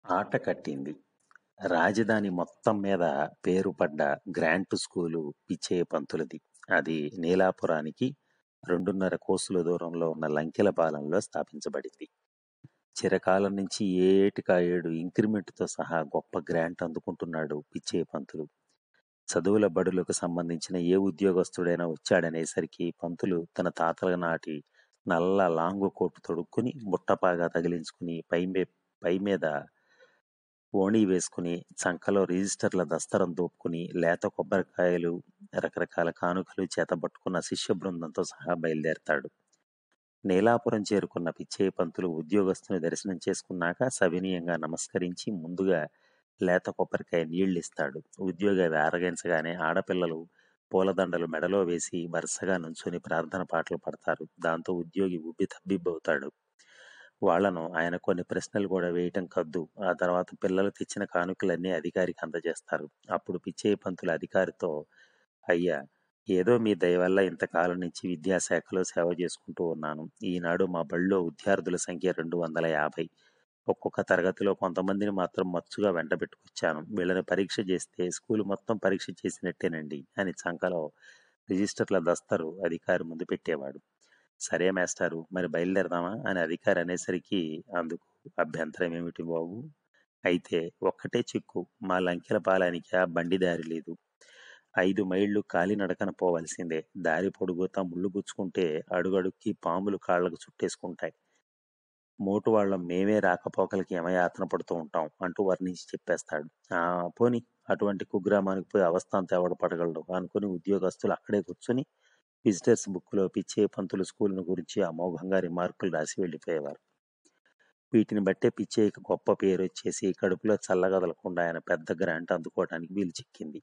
ఆట కట్టింది. రాజధాని మొత్తం మీద పేరుపడ్డ గ్రాంట్ స్కూలు పిచ్చయ్య పంతులుది. అది నీలాపురానికి రెండున్నర కోసుల దూరంలో ఉన్న లంకెలపాలెంలో స్థాపించబడింది. చిరకాలం నుంచి ఏ ఏటికా ఏడు ఇంక్రిమెంటుతో సహా గొప్ప గ్రాంట్ అందుకుంటున్నాడు పిచ్చయ్య పంతులు. చదువుల బడులకు సంబంధించిన ఏ ఉద్యోగస్తుడైనా వచ్చాడనేసరికి పంతులు తన తాతల నాటి నల్ల లాంగు కోటు తొడుక్కుని బుట్టపాగా తగిలించుకుని పైమే పైమీద ఓణీ వేసుకుని చంకలో రిజిస్టర్ల దస్తరం దోపుకుని లేత కొబ్బరికాయలు రకరకాల కానుకలు చేతబట్టుకున్న శిష్య బృందంతో సహా బయలుదేరతాడు. నీలాపురం చేరుకున్న పిచ్చయ్య పంతులు ఉద్యోగస్తుని దర్శనం చేసుకున్నాక సవినయంగా నమస్కరించి ముందుగా లేత కొబ్బరికాయ నీళ్ళిస్తాడు. ఉద్యోగి అవి ఆరగించగానే ఆడపిల్లలు పూలదండలు మెడలో వేసి వరుసగా నుంచుని ప్రార్థన పాటలు పడతారు. దాంతో ఉద్యోగి ఉబ్బి తబ్బిబ్బవుతాడు. వాళ్ళను ఆయన కొన్ని ప్రశ్నలు కూడా వేయటం కద్దు. ఆ తర్వాత పిల్లలు తెచ్చిన కానుకలన్నీ అధికారికి అందజేస్తారు. అప్పుడు పిచ్చయ్య పంతులు అధికారితో అయ్యా ఏదో మీ దయ వల్ల ఇంతకాలం నుంచి విద్యాశాఖలో సేవ చేసుకుంటూ ఉన్నాను. ఈనాడు మా బడిలో విద్యార్థుల సంఖ్య రెండు వందల యాభై. ఒక్కొక్క తరగతిలో కొంతమందిని మాత్రం మచ్చుగా వెంటబెట్టుకొచ్చాను. వీళ్ళని పరీక్ష చేస్తే స్కూలు మొత్తం పరీక్ష చేసినట్టేనండి అని చంకలో రిజిస్టర్ల దస్తరు అధికారి ముందు పెట్టేవాడు. సరే మేస్టారు మరి బయలుదేరదామా అని అధికారి అనేసరికి అందుకు అభ్యంతరం ఏమిటి బాబు? అయితే ఒక్కటే చిక్కు మా లంకెలపాలెనికి ఆ బండి దారి లేదు. ఐదు మైళ్ళు కాలినడకన పోవలసిందే. దారి పొడుగుతా ముళ్ళు గుచ్చుకుంటే అడుగడుక్కి పాములు కాళ్ళకు చుట్టేసుకుంటాయి. మోటు వాళ్ళం మేమే రాకపోకలకి యమయాతన పడుతూ ఉంటాం అంటూ వర్ణించి చెప్పేస్తాడు. ఆ పోని అటువంటి కుగ్రామానికి పోయి అవస్థాంత ఎవడు పడగలడు అనుకుని ఉద్యోగస్తులు అక్కడే కూర్చుని విజిటర్స్ బుక్కులో పిచ్చయ్య పంతులు స్కూలును గురించి అమోఘంగా రిమార్కులు రాసి వెళ్ళిపోయేవారు. వీటిని బట్టే పిచ్చయ్యకి గొప్ప పేరు వచ్చేసి కడుపులో చల్లగదలకుండా ఆయన పెద్ద గ్రాంట్ అందుకోవడానికి వీలు చిక్కింది.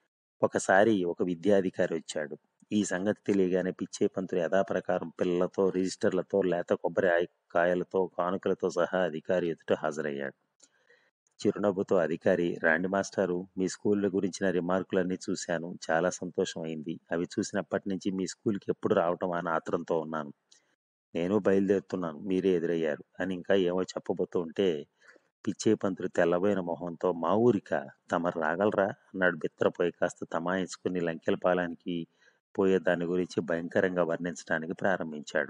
ఒకసారి ఒక విద్యాధికారి వచ్చాడు. ఈ సంగతి తెలియగానే పిచ్చయ్య పంతులు యథాప్రకారం పిల్లలతో రిజిస్టర్లతో లేత కొబ్బరి కాయలతో కానుకలతో సహా అధికారి ఎదుట హాజరయ్యాడు. చిరునవ్వుతో అధికారి రాండి మాస్టారు మీ స్కూళ్ళ గురించిన రిమార్కులన్నీ చూశాను. చాలా సంతోషం అయింది. అవి చూసినప్పటి నుంచి మీ స్కూల్కి ఎప్పుడు రావటం అని ఆత్రంతో ఉన్నాను. నేను బయలుదేరుతున్నాను మీరే ఎదురయ్యారు అని ఇంకా ఏమో చెప్పబోతూ ఉంటే పిచ్చయ్య పంతులు తెల్లబోయిన మొహంతో మా ఊరికా తమరు రాగలరా అన్నాడు బిత్తరపోయి కాస్త తమాయించుకుని లంకెలపాలెనికి పోయే దాని గురించి భయంకరంగా వర్ణించడానికి ప్రారంభించాడు.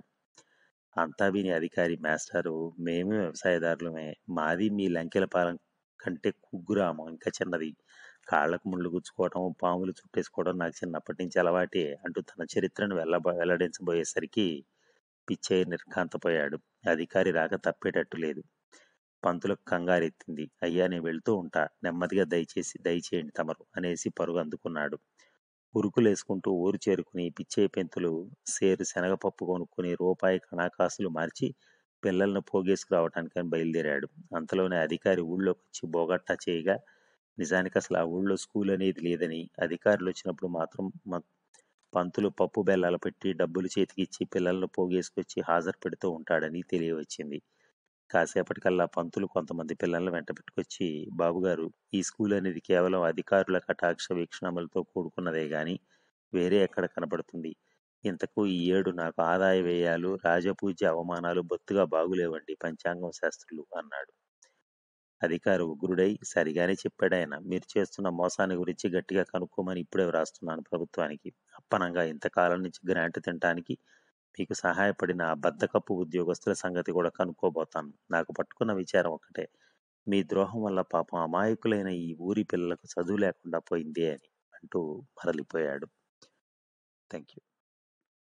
అంతా విని అధికారి మాస్టారు మేము వ్యవసాయదారులమే. మాది మీ లంకెలపాలెం కంటే కుగ్రామం ఇంకా చిన్నది. కాళ్ళకు ముళ్ళు గుచ్చుకోవటం, పాములు చుట్టేసుకోవడం నాకు చిన్నప్పటి నుంచి అలవాటే అంటూ తన చరిత్రను వెల్ల వెల్లడించబోయేసరికి పిచ్చయ్య నిర్ఘాంతపోయాడు. అధికారి రాక తప్పేటట్టు లేదు. పంతులకు కంగారెత్తింది. అయ్యా నేను వెళ్తూ ఉంటా. నెమ్మదిగా దయచేసి దయచేయండి తమరు అనేసి పరుగు అందుకున్నాడు. ఉరుకులేసుకుంటూ ఊరు చేరుకుని పిచ్చయ్య పెంతులు సేరు శనగపప్పు కొనుక్కుని రూపాయి కణాకాసులు మార్చి పిల్లలను పోగేసుకురావటానికని బయలుదేరాడు. అంతలోనే అధికారి ఊళ్ళోకొచ్చి బోగట్టా చేయగా నిజానికి అసలు ఆ ఊళ్ళో స్కూల్ అనేది లేదని అధికారులు వచ్చినప్పుడు మాత్రం పంతులు పప్పు బెల్లాలు పెట్టి డబ్బులు చేతికిచ్చి పిల్లలను పోగేసుకొచ్చి హాజరు పెడుతూ ఉంటాడని తెలియవచ్చింది. కాసేపటికల్లా పంతులు కొంతమంది పిల్లలను వెంటబెట్టుకొచ్చి బాబుగారు ఈ స్కూల్ అనేది కేవలం అధికారుల కటాక్ష వీక్షణములతో కూడుకున్నదే గాని వేరే ఎక్కడ కనపడుతుంది. ఇంతకు ఈ ఏడు నాకు ఆదాయ వ్యయాలు, రాజపూజ్య అవమానాలు బొత్తిగా బాగులేవండి పంచాంగం శాస్త్రులు అన్నాడు. అధికారి ఉగ్రుడై సరిగానే చెప్పాడాయన. మీరు చేస్తున్న మోసాన్ని గురించి గట్టిగా కనుక్కోమని ఇప్పుడే వ్రాస్తున్నాను ప్రభుత్వానికి. అప్పనంగా ఇంతకాలం నుంచి గ్రాంట్ తినటానికి మీకు సహాయపడిన ఆ బద్ధకపు ఉద్యోగస్తుల సంగతి కూడా కనుక్కోబోతాను. నాకు పట్టుకున్న విచారం ఒక్కటే. మీ ద్రోహం వల్ల పాపం అమాయకులైన ఈ ఊరి పిల్లలకు చదువు లేకుండా పోయిందే అని అంటూ మరలిపోయాడు. Thank you.